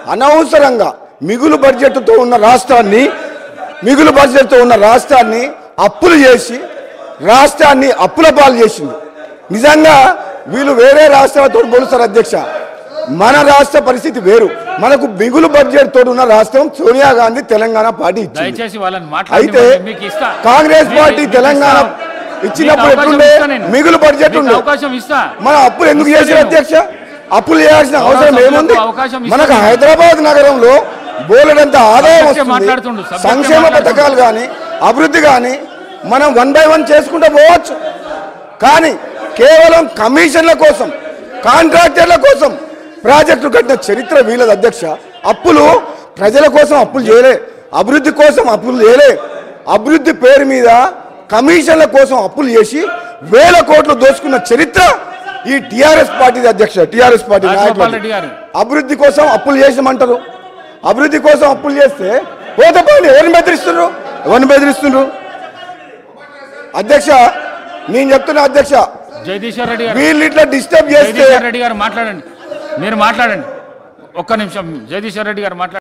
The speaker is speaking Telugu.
అనవసరంగా మిగులు బడ్జెట్తో ఉన్న రాష్ట్రాన్ని మిగులు బడ్జెట్తో ఉన్న రాష్ట్రాన్ని అప్పులు చేసి రాష్ట్రాన్ని అప్పుల పాలు చేసింది నిజంగా వీళ్ళు వేరే రాష్ట్రాలతో పోలుస్తారు అధ్యక్ష మన రాష్ట్ర పరిస్థితి వేరు మనకు మిగులు బడ్జెట్ తోటి ఉన్న రాష్ట్రం సోనియా గాంధీ తెలంగాణ పార్టీ ఇచ్చింది దయచేసి వాళ్ళని అయితే మాట్లాడి మీకు ఇస్తా కాంగ్రెస్ మీకు- పార్టీ మీకు తెలంగాణ ఇస్తా. ఇచ్చినప్పుడు మీకు అవకాశం ఎట్లుండే ఇస్తా నేను. మిగులు బడ్జెట్ మీకు ఉండే అవకాశం ఇస్తా మన అప్పులు ఎందుకు ఇస్తా చేసిన నేను. అధ్యక్ష అప్పులు చేయాల్సిన అవసరం సభ్యులకు ఏముంది అవకాశం ఇస్తా మనకు నేను. హైదరాబాద్ నగరంలో బోలెడంత ఆదాయం సబ్జెక్టే వస్తుంది మాట్లాడుతుండు, సబ్జెక్టే సంక్షేమ మాట్లాడుతుండు. పథకాలు కానీ అభివృద్ధి కానీ మనం వన్ బై వన్ చేసుకుంటూ పోవచ్చు కానీ కేవలం కమిషన్ల కోసం కాంట్రాక్టర్ల కోసం ప్రాజెక్టు కట్టిన చరిత్ర వీళ్ళది అధ్యక్ష అప్పులు ప్రజల కోసం అప్పులు చేయలే అభివృద్ధి కోసం అప్పులు చేయలే అభివృద్ధి పేరు మీద కమిషన్ల కోసం అప్పులు చేసి వేల కోట్లు దోచుకున్న చరిత్ర ఈ టిఆర్ఎస్ పార్టీ అధ్యక్ష టిఆర్ఎస్ పార్టీ రాజగోపాల్ నాయకులు రెడ్డి గారు అభివృద్ధి కోసం అప్పులు చేసామంటారు అభివృద్ధి కోసం అప్పులు చేస్తే పోతే పోయి ఎవరిని బెదిరిస్తున్నారు ఎవరిని బెదిరిస్తున్నారు అధ్యక్ష నేను చెప్తున్నా అధ్యక్ష జగదీశ్వర్ రెడ్డి గారు వీళ్ళు ఇట్లా డిస్టర్బ్ చేస్తే జగదీశ్వర్ రెడ్డి గారు మాట్లాడండి మీరు మాట్లాడండి ఒక్క నిమిషం జగదీశ్వర్ రెడ్డి గారు మాట్లాడండి